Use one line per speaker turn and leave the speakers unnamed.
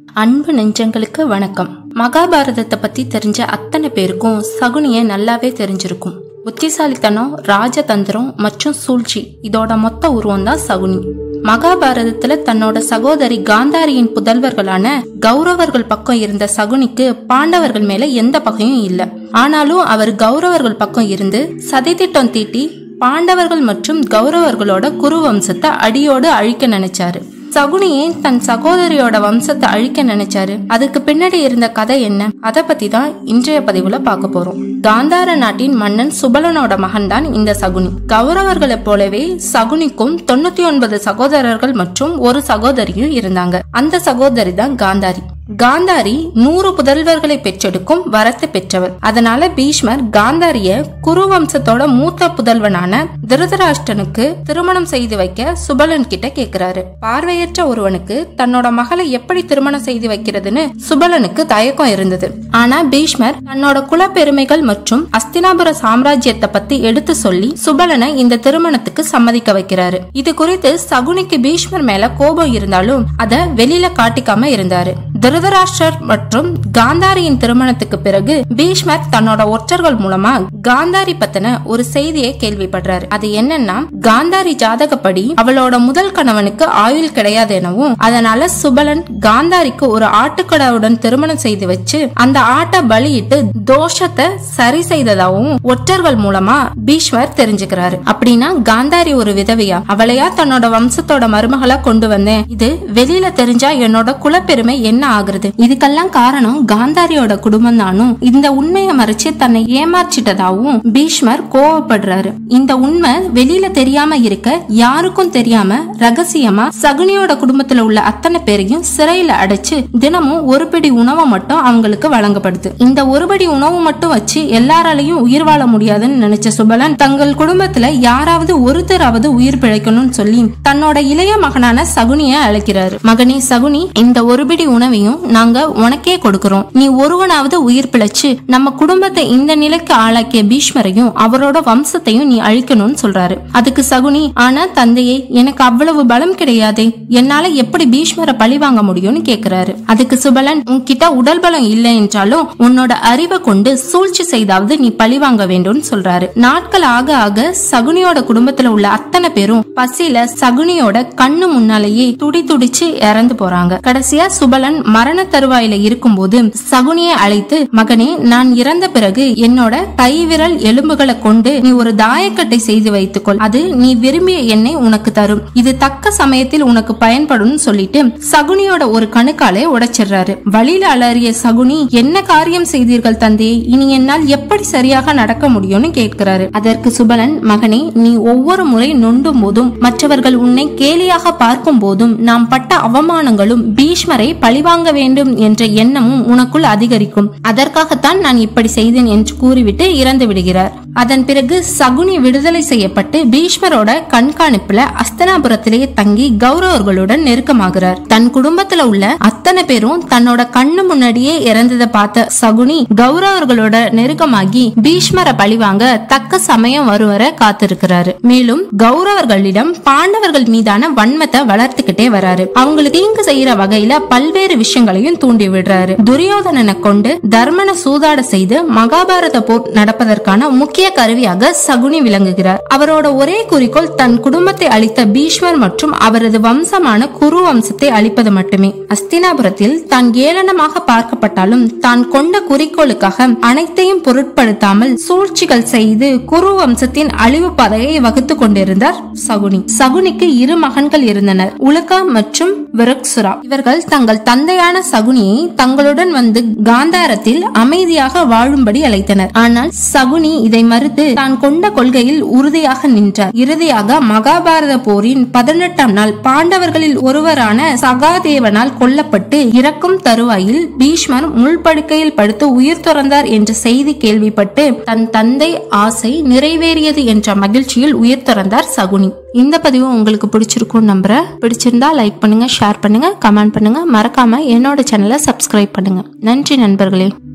அன்பு நெஞ்சங்களுக்கு வணக்கம் மகாபாரதத்தை பத்தி தெரிஞ்ச அத்தனை பேருக்கும் சகுனிய நல்லாவே தெரிஞ்சிருக்கும் புத்திசாலித்தனம் ராஜதந்திரம் மற்றும் சூழ்ச்சி இதோட மொத்த உருவம் தான் சகுனி மகாபாரதத்துல தன்னோட சகோதரி காந்தாரியின் புதல்வர்களான கௌரவர்கள் பக்கம் இருந்த சகுனிக்கு பாண்டவர்கள் மேல எந்த பகையும் இல்ல ஆனாலும் அவர் கௌரவர்கள் பக்கம் இருந்து சதித்திட்டம் தீட்டி பாண்டவர்கள் மற்றும் கௌரவர்களோட குரு வம்சத்தை அடியோடு அழிக்க நினைச்சாரு சகுனி ஏன் தன் சகோதரியோட வம்சத்தை அழிக்க நினைச்சாரு அதுக்கு பின்னாடி இருந்த கதை என்ன அத பத்தி தான் இன்றைய பதிவுல பார்க்க போறோம் காந்தார நாட்டின் மன்னன் சுபலனோட மகன் தான் இந்த சகுனி கௌரவர்களைப் போலவே சகுனிக்கும் தொண்ணூத்தி ஒன்பது சகோதரர்கள் மற்றும் ஒரு சகோதரியும் இருந்தாங்க அந்த சகோதரி தான் காந்தாரி காந்தாரி நூறு புதல்வர்களை பெற்றெடுக்கும் வரத்தை பெற்றவர் அதனால பீஷ்மர் காந்தாரிய குரு வம்சத்தோட மூத்த புதல்வனான திருதராஷ்டனுக்கு திருமணம் செய்து வைக்க சுபலன் கிட்ட கேக்குறாரு பார்வையற்ற ஒருவனுக்கு தன்னோட மகளை எப்படி திருமணம் செய்து வைக்கிறதுன்னு சுபலனுக்கு தயக்கம் இருந்தது ஆனா பீஷ்மர் தன்னோட குலப்பெருமைகள் மற்றும் அஸ்தினாபுர சாம்ராஜ்யத்தை பத்தி எடுத்து சொல்லி சுபலனை இந்த திருமணத்துக்கு சம்மதிக்க வைக்கிறாரு இது குறித்து சகுனிக்கு பீஷ்மர் மேல கோபம் இருந்தாலும் அத வெளியில காட்டிக்காம இருந்தாரு திருதராஷ்டர் மற்றும் காந்தாரியின் திருமணத்துக்கு பிறகு பீஷ்மர் தன்னோட ஒற்றர்கள் மூலமா காந்தாரி பத்தின ஒரு செய்தியை கேள்விப்படுறாரு அது என்னன்னா காந்தாரி ஜாதகப்படி அவளோட முதல் கணவனுக்கு ஆயுள் கிடையாது எனவும் அதனால சுபலன் காந்தாரிக்கு ஒரு ஆட்டுக்கடாவுடன் திருமணம் செய்து வச்சு அந்த ஆட்டை பலியிட்டு தோஷத்தை சரி செய்ததாகவும் ஒற்றர்கள் மூலமா பீஷ்மர் தெரிஞ்சுக்கிறாரு அப்படின்னா காந்தாரி ஒரு விதவையா அவளையா தன்னோட வம்சத்தோட மருமகளா கொண்டு வந்தேன் இது வெளியில தெரிஞ்சா என்னோட குலப்பெருமை என்ன ஆகுறது இதுக்கெல்லாம் காரணம் காந்தாரியோட குடும்பம் தானும் இந்த உண்மையை மறைச்சு தன்னை ஏமாற்றிட்டதாவும் பீஷ்மர் கோவப்படுறாரு இந்த உண்மை வெளியில தெரியாம இருக்க யாருக்கும் தெரியாம ரகசியமா சகுனியோட குடும்பத்துல உள்ள அத்தனை பேரையும் சிறையில அடைச்சு தினமும் ஒரு பிடி உணவை மட்டும் அவங்களுக்கு வழங்கப்படுது இந்த ஒரு பிடி உணவு மட்டும் வச்சு எல்லாராலையும் உயிர் வாழ முடியாதுன்னு நினைச்ச சுபலன் தங்கள் குடும்பத்துல யாராவது ஒருத்தராவது உயிர் பிழைக்கணும்னு சொல்லி தன்னோட இளைய மகனான சகுனிய அழைக்கிறாரு மகனே சகுனி இந்த ஒரு பிடி உணவையும் நாங்க உனக்கே கொடுக்கிறோம் நீ ஒருவனாவது உயிர் பிழைச்சு நம்ம குடும்பத்தை இந்த நிலைக்கு ஆளாக்கிய பீஷ்மரையும் அவரோட வம்சத்தையும் நீ அழிக்கணும்னு சொல்றாரு அதுக்கு சகுனி ஆனா தந்தையே எனக்கு அவ்வளவு பலம் கிடையாதே என்னால எப்படி பீஷ்மரை பழி வாங்க முடியும்னு கேக்குறாரு அதுக்கு சுபலன் உன்கிட்ட உடல் பலம் இல்லை என்றாலும் உன்னோட அறிவை கொண்டு சூழ்ச்சி செய்தாவது நீ பழி வாங்க வேண்டும்னு சொல்றாரு நாட்கள் ஆக ஆக சகுனியோட குடும்பத்துல உள்ள அத்தனை பேரும் பசியில சகுனியோட கண்ணு முன்னாலேயே துடி துடிச்சு இறந்து போறாங்க கடைசியா சுபலன் மரண தருவாயில இருக்கும்போது சகுனியை அழைத்து மகனே நான் இறந்த பிறகு என்னோட கை விரல் எலும்புகளை கொண்டு நீ ஒரு தாயக்கட்டை செய்து வைத்துக்கொள் அது நீ விரும்பிய எண்ணெய் உனக்கு தரும் இது தக்க சமயத்தில் உனக்கு பயன்படும் சொல்லிட்டு சகுனியோட ஒரு கணுக்காலே உடைச்சிடுறாரு வழியில அலறிய சகுனி என்ன காரியம் செய்தீர்கள் தந்தையே இனி என்னால் எப்படி சரியாக நடக்க முடியும்னு கேட்கிறாரு அதற்கு சுபலன் மகனே நீ ஒவ்வொரு முறை நொண்டும் போதும் மற்றவர்கள் உன்னை கேலியாக பார்க்கும் போதும் நாம் பட்ட அவமானங்களும் பீஷ்மரை பழிவாங்க வேண்டும் என்ற எண்ணமும் உனக்குள் அதிகரிக்கும் அதற்காகத்தான் நான் இப்படி செய்தேன் என்று கூறிவிட்டு இறந்து விடுகிறார் அதன் பிறகு சகுனி விடுதலை செய்யப்பட்டு பீஷ்மரோட கண்காணிப்புல அஸ்தனாபுரத்திலேயே தங்கி கௌரவர்களுடன் நெருக்கமாகிறார் தன் குடும்பத்துல உள்ள அத்தனை பேரும் தன்னோட கண்ணு முன்னாடியே இறந்ததை பார்த்த சகுனி கௌரவர்களோட நெருக்கமாகி பீஷ்மரை பழிவாங்க தக்க சமயம் வரும் வர காத்திருக்கிறாரு மேலும் கௌரவர்களிடம் பாண்டவர்கள் மீதான வன்மத்தை வளர்த்துக்கிட்டே வராரு அவங்களுக்கு தீங்கு செய்யற வகையில பல்வேறு விஷயங்களையும் தூண்டி விடுறாரு துரியோதனனை கொண்டு தர்மனை சூதாட செய்து மகாபாரத போர் நடப்பதற்கான முக்கிய கருவியாக சகுனி விளங்குகிறார் அவரோட ஒரே குறிக்கோள் தன் குடும்பத்தை அளித்த பீஷ்மர் மற்றும் அவரது வம்சமான குரு வம்சத்தை அழிப்பது மட்டுமே அஸ்தினாபுரத்தில் தான் ஏளனமாக பார்க்கப்பட்டாலும் தான் கொண்ட குறிக்கோளுக்காக அனைத்தையும் பொருட்படுத்தாமல் சூழ்ச்சிகள் செய்து குரு வம்சத்தின் அழிவு பாதையை வகுத்து கொண்டிருந்தார் சகுனி சகுனிக்கு இரு மகன்கள் இருந்தனர் உலகா மற்றும் விரக்சுரா இவர்கள் தங்கள் தந்தையான சகுனியை தங்களுடன் வந்து காந்தாரத்தில் அமைதியாக வாழும்படி அழைத்தனர் ஆனால் சகுனி இதை மறுத்து தான் கொண்ட கொள்கையில் உறுதியாக நின்றார் இறுதியாக மகாபாரத போரின் பதினெட்டாம் நாள் பாண்டவர்களில் ஒருவரான சகாதேவனால் கொல்லப்பட்டு இறக்கும் தருவாயில் பீஷ்மர் முள்படுக்கையில் படுத்து உயிர் துறந்தார் என்ற செய்தி கேள்விப்பட்டு தன் தந்தை ஆசை நிறைவேறியது என்ற மகிழ்ச்சியில் உயிர் துறந்தார் சகுனி இந்த பதிவு உங்களுக்கு பிடிச்சிருக்கும் நம்புறேன் பிடிச்சிருந்தா லைக் பண்ணுங்க ஷேர் பண்ணுங்க கமெண்ட் பண்ணுங்க மறக்காம என்னோட சேனலை சப்ஸ்கிரைப் பண்ணுங்க நன்றி நண்பர்களே